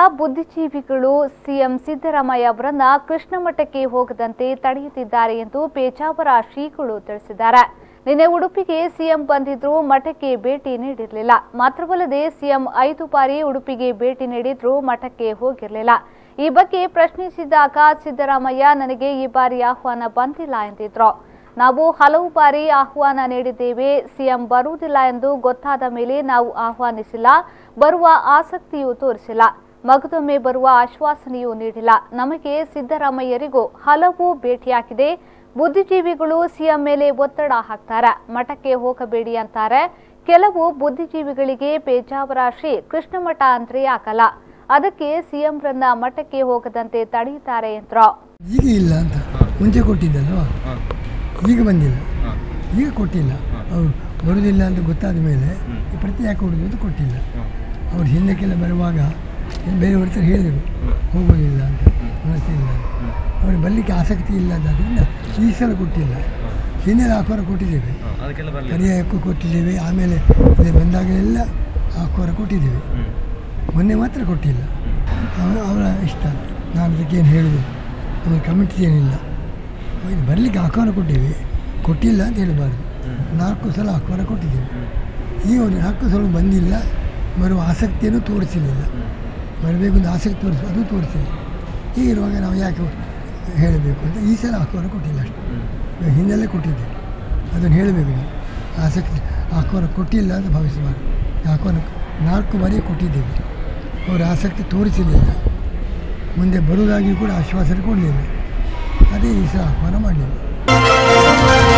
ಬುದ್ಧಿಜೀವಿಗಳು CM Siddaramaiah ಅವರನ್ನ ಕೃಷ್ಣ ಮಠಕ್ಕೆ ಹೋಗದಂತೆ ತಡೆಯುತ್ತಿದ್ದಾರೆ ಎಂದು ಪೇಜಾವರ ಶ್ರೀಗಳು ತಿಳಿಸಿದ್ದಾರೆ ನಿನ್ನೆ ಉಡುಪಿಗೆ ಸಿಎಂ ಬಂದಿದ್ರು ಮಠಕ್ಕೆ ಭೇಟಿ ನೀಡಿರಲಿಲ್ಲ ಮಾತ್ರವಲ್ಲದೆ ಸಿಎಂ ಐದು ಬಾರಿ ಉಡುಪಿಗೆ ಭೇಟಿ ನೀಡಿದ್ರು ಮಠಕ್ಕೆ ಹೋಗಿರಲಿಲ್ಲ ಈ ಬಗ್ಗೆ ಪ್ರಶ್ನಿಸಿದಾಗ ಸಿದ್ದರಾಮಯ್ಯ ನನಗೆ ಈ ಬಾರಿ ಆಹ್ವಾನ ಬಂದಿಲ್ಲ ಎಂದಿದ್ರು ನಾವು ಹಲವು ಬಾರಿ ಆಹ್ವಾನ ನೀಡಿದ್ದೇವೆ ಸಿಎಂ ಬರುವುದಿಲ್ಲ ಎಂದು ಗೊತ್ತಾದ ಮೇಲೆ ನಾವು ಆಹ್ವಾನಿಸಿಲ್ಲ ಬರುವ ಆಸಕ್ತಿಯೂ ತೋರಿಸಿಲ್ಲ ಮಗದೊಮ್ಮೆ ಬರುವ ಆಶ್ವಾಸನೆಯೂ ನೀಡಿಲ್ಲ ನಮಗೆ ಸಿದ್ದರಾಮಯ್ಯರಿಗೂ ಹಲವು ಭೇಟಿಯಾಗಿದೆ ಬುದ್ಧಿಜೀವಿಗಳು ಸಿಎಂ ಮೇಲೆ ಒತ್ತಡ ಹಾಕ್ತಾರೆ ಮಠಕ್ಕೆ ಹೋಗಬೇಡಿ ಅಂತಾರೆ ಕೆಲವು ಬುದ್ಧಿಜೀವಿಗಳಿಗೆ ಪೇಜಾವರ ಶ್ರೀ ಕೃಷ್ಣ ಮಠ ಅಂದ್ರೆ ಆಗಲ್ಲ ಅದಕ್ಕೆ ಸಿಎಂರನ್ನ ಮಠಕ್ಕೆ ಹೋಗದಂತೆ ತಡೆಯುತ್ತಾರೆ ಎಂದ್ರು ಈಗ ಇಲ್ಲ ಅಂತ ಮುಂಚೆ ಕೊಟ್ಟಿದ್ದಲ್ವಾ ಈಗ ಬಂದಿಲ್ಲ ಈಗ ಕೊಟ್ಟಿಲ್ಲ ಅವರು ಬರುವುದಿಲ್ಲ ಅಂತ ಗೊತ್ತಾದ ಮೇಲೆ ಈ ಪ್ರತಿ ಯಾಕೆ ಕೊಡೋದು ಅಂತ ಕೊಟ್ಟಿಲ್ಲ ಅವ್ರು ಹಿಂದಕ್ಕೆಲ್ಲ ಬರುವಾಗ ಬೇರೆಯವ್ರ ಹತ್ರ ಹೇಳಿದರು ಹೋಗೋದಿಲ್ಲ ಅಂತ ಮನಸ್ಸಿಲ್ಲ ಅಂತ ಅವ್ರಿಗೆ ಬರಲಿಕ್ಕೆ ಆಸಕ್ತಿ ಇಲ್ಲದಾದ್ರಿಂದ ಈ ಸಲ ಕೊಟ್ಟಿಲ್ಲ ಹಿಂದೆ ಆಹ್ವಾನ ಕೊಟ್ಟಿದ್ದೇವೆ ಅದಕ್ಕೆಲ್ಲ ಬರಲಿ ಪರ್ಯಾಯಕ್ಕೂ ಕೊಟ್ಟಿದ್ದೇವೆ ಆಮೇಲೆ ಇಲ್ಲಿ ಬಂದಾಗಲೆಲ್ಲ ಆಹ್ವಾನ ಕೊಟ್ಟಿದ್ದೇವೆ ಮೊನ್ನೆ ಮಾತ್ರ ಕೊಟ್ಟಿಲ್ಲ ಅವ- ಅವರ ಇಷ್ಟ ನಾನು ಅದಕ್ಕೇನು ಹೇಳೋದು ನಮಗೆ ಕಮಿಟಿ ಏನಿಲ್ಲ ಇದು ಬರಲಿಕ್ಕೆ ಆಹ್ವಾನ ಕೊಟ್ಟಿವಿ ಕೊಟ್ಟಿಲ್ಲ ಅಂತ ಹೇಳಬಾರ್ದು ನಾಲ್ಕು ಸಲ ಆಹ್ವಾನ ಕೊಟ್ಟಿದ್ದೇವೆ ಈಗ ಒಂದು ನಾಲ್ಕು ಸಲ ಬಂದಿಲ್ಲ ಬರುವ ಆಸಕ್ತಿಯನ್ನು ತೋರಿಸಲಿಲ್ಲ ಬರಬೇಕು ಅಂತ ಆಸಕ್ತಿ ತೋರಿಸಿ ಅದು ತೋರಿಸಿಲ್ಲ ಹೀಗಿರುವಾಗ ನಾವು ಯಾಕೆ ಹೇಳಬೇಕು ಅಂತ ಈ ಸಲ ಆಹ್ವಾನ ಕೊಟ್ಟಿಲ್ಲ ಅಷ್ಟೇ ಹಿಂದೆಲ್ಲೇ ಕೊಟ್ಟಿದ್ದೇವೆ ಅದನ್ನು ಹೇಳಬೇಕು ನೀವು ಆಸಕ್ತಿ ಆಹ್ವಾನ ಕೊಟ್ಟಿಲ್ಲ ಅಂತ ಭಾವಿಸಬಾರ್ದು ಆಹ್ವಾನ ನಾಲ್ಕು ಬಾರಿ ಕೊಟ್ಟಿದ್ದೇವೆ ಅವರು ಆಸಕ್ತಿ ತೋರಿಸಲಿಲ್ಲ ಮುಂದೆ ಬರುವುದಾಗಿ ಕೂಡ ಆಶ್ವಾಸನೆ ಕೊಡಲಿಲ್ಲ ಅದೇ ಈ ಸಹ ಆಹ್ವಾನ ಮಾಡಲಿಲ್ಲ